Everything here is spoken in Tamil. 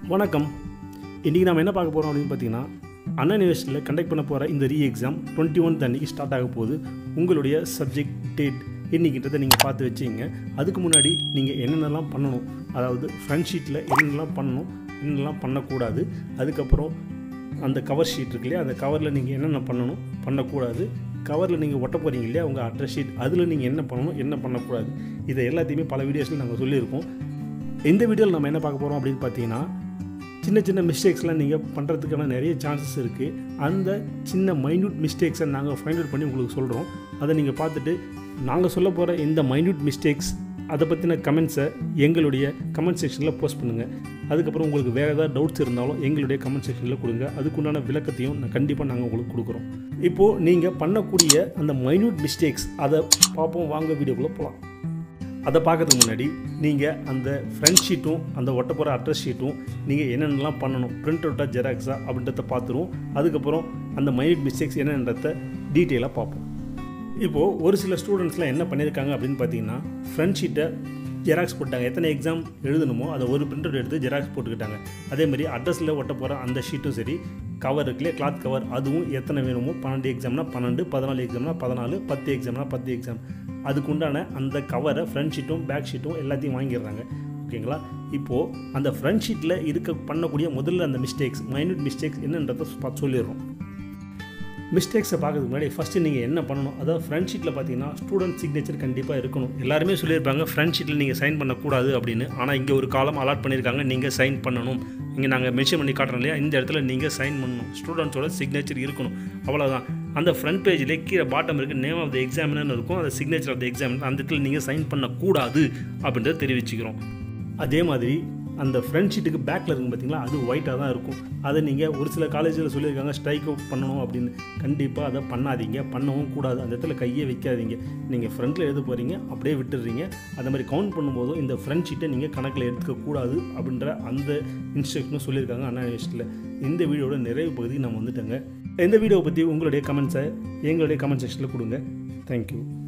வணக்கம் இன்றைக்கி நம்ம என்ன பார்க்க போகிறோம் அப்படின்னு பார்த்தீங்கன்னா அண்ணா யூனிவர்சிட்டியில் கண்டக்ட் பண்ண போகிற இந்த ரீ எக்ஸாம் டுவெண்ட்டி ஒன் அன்றைக்கி ஸ்டார்ட் ஆக போகுது உங்களுடைய சப்ஜெக்ட் டேட் என்னைக்கின்றதை நீங்கள் பார்த்து வச்சுங்க அதுக்கு முன்னாடி நீங்கள் என்னென்னலாம் பண்ணணும் அதாவது ஃப்ரண்ட் ஷீட்டில் என்னென்னலாம் பண்ணணும் என்னென்னலாம் பண்ணக்கூடாது அதுக்கப்புறம் அந்த கவர் ஷீட் இருக்கு இல்லையா அந்த கவரில் நீங்கள் என்னென்ன பண்ணணும் பண்ணக்கூடாது கவரில் நீங்கள் ஒட்ட போகிறீங்க இல்லையா உங்கள் அட்ரஸ் ஷீட் அதில் நீங்கள் என்ன பண்ணணும் என்ன பண்ணக்கூடாது இதை எல்லாத்தையுமே பல வீடியோஸில் நாங்கள் சொல்லியிருக்கோம் இந்த வீடியோவில் நம்ம என்ன பார்க்க போகிறோம் அப்படின்னு பார்த்தீங்கன்னா சின்ன சின்ன மிஸ்டேக்ஸ்லாம் நீங்கள் பண்ணுறதுக்கான நிறைய சான்சஸ் இருக்குது அந்த சின்ன மைன்யூட் மிஸ்டேக்ஸை நாங்கள் ஃபைண்ட் அவுட் பண்ணி உங்களுக்கு சொல்கிறோம் அதை நீங்கள் பார்த்துட்டு நாங்கள் சொல்ல போகிற இந்த மைன்யூட் மிஸ்டேக்ஸ் அதை பற்றின கமெண்ட்ஸை எங்களுடைய கமெண்ட் செக்ஷனில் போஸ்ட் பண்ணுங்கள் அதுக்கப்புறம் உங்களுக்கு வேறு ஏதாவது டவுட்ஸ் இருந்தாலும் எங்களுடைய கமெண்ட் செக்ஷனில் கொடுங்க அதுக்குண்டான விளக்கத்தையும் நான் கண்டிப்பாக நாங்கள் உங்களுக்கு கொடுக்குறோம் இப்போது நீங்கள் பண்ணக்கூடிய அந்த மைன்யூட் மிஸ்டேக்ஸ் அதை பார்ப்போம் வாங்க வீடியோக்குள்ளே போகலாம் அதை பார்க்கறதுக்கு முன்னாடி நீங்கள் அந்த ஃப்ரண்ட் ஷீட்டும் அந்த ஒட்ட போகிற அட்ரஸ் ஷீட்டும் நீங்கள் என்னென்னலாம் பண்ணணும் பிரிண்ட் அவுட்டாக ஜெராக்ஸா அப்படின்றத பார்த்துருவோம் அதுக்கப்புறம் அந்த மைனிட் மிஸ்டேக்ஸ் என்னன்றத டீட்டெயிலாக பார்ப்போம் இப்போது ஒரு சில ஸ்டூடெண்ட்ஸ்லாம் என்ன பண்ணியிருக்காங்க அப்படின்னு பார்த்தீங்கன்னா ஃப்ரண்ட் ஷீட்டை ஜெராக்ஸ் போட்டாங்க எத்தனை எக்ஸாம் எழுதணுமோ அதை ஒரு பிரிண்ட் அவுட் எடுத்து ஜெராக்ஸ் போட்டுக்கிட்டாங்க அதேமாதிரி அட்ரஸில் ஒட்ட போகிற அந்த ஷீட்டும் சரி கவர் இருக்குல்லையே கிளாத் கவர் அதுவும் எத்தனை வேணுமோ பன்னெண்டு எக்ஸாம்னா பன்னெண்டு பதினாலு எக்ஸாம்னா பதினாலு பத்து எக்ஸாம்னா பத்து எக்ஸாம் அதுக்குண்டான அந்த கவரை ஃப்ரண்ட் ஷீட்டும் பேக் ஷீட்டும் எல்லாத்தையும் வாங்கிடுறாங்க ஓகேங்களா இப்போது அந்த ஃப்ரண்ட் ஷீட்டில் இருக்க பண்ணக்கூடிய முதல்ல அந்த மிஸ்டேக்ஸ் மைன்யூட் மிஸ்டேக்ஸ் என்னன்றதை பார்த்து சொல்லிடுறோம் மிஸ்டேக்ஸை பார்க்கறதுக்கு முன்னாடி ஃபஸ்ட்டு நீங்கள் என்ன பண்ணணும் அதாவது ஃப்ரண்ட் ஷீட்டில் பார்த்தீங்கன்னா ஸ்டூடெண்ட் சிக்னேச்சர் கண்டிப்பாக இருக்கணும் எல்லாருமே சொல்லியிருப்பாங்க ஃப்ரண்ட் ஷீட்டில் நீங்கள் சைன் பண்ணக்கூடாது அப்படின்னு ஆனால் இங்கே ஒரு காலம் அலாட் பண்ணியிருக்காங்க நீங்கள் சைன் பண்ணணும் இங்கே நாங்கள் மென்ஷன் பண்ணி காட்டுறோம் இல்லையா இந்த இடத்துல நீங்கள் சைன் பண்ணணும் ஸ்டூடெண்ட்ஸோட சிக்னேச்சர் இருக்கணும் அவ்வளோதான் அந்த ஃப்ரண்ட் பேஜில் கீழே பாட்டம் இருக்குது நேம் ஆஃப் த எக்ஸாமினர்னு இருக்கும் அந்த சிக்னேச்சர் ஆஃப் த எக்ஸாமினர் அந்த இடத்துல நீங்கள் சைன் பண்ணக்கூடாது அப்படின்றத தெரிவிச்சுக்கிறோம் அதே மாதிரி அந்த ஃப்ரண்ட் ஷீட்டுக்கு பேக்கில் இருக்கும் பார்த்தீங்களா அது ஒயிட்டாக தான் இருக்கும் அதை நீங்கள் ஒரு சில காலேஜில் சொல்லியிருக்காங்க ஸ்ட்ரைக் அவுட் பண்ணணும் அப்படின்னு கண்டிப்பாக அதை பண்ணாதீங்க பண்ணவும் கூடாது அந்த இடத்துல கையே வைக்காதீங்க நீங்கள் ஃப்ரண்ட்டில் எழுத போகிறீங்க அப்படியே விட்டுடுறீங்க அந்த மாதிரி கவுண்ட் பண்ணும்போதும் இந்த ஃப்ரண்ட் ஷீட்டை நீங்கள் கணக்கில் எடுத்துக்கக்கூடாது அப்படின்ற அந்த இன்ஸ்ட்ரக்ஷனும் சொல்லியிருக்காங்க அண்ணா யூனிவர்சிட்டியில் இந்த வீடியோட நிறைவு பகுதிக்கு நம்ம வந்துட்டோங்க இந்த வீடியோவை பற்றி உங்களுடைய கமெண்ட்ஸை எங்களுடைய கமெண்ட் செக்ஷனில் கொடுங்க தேங்க்யூ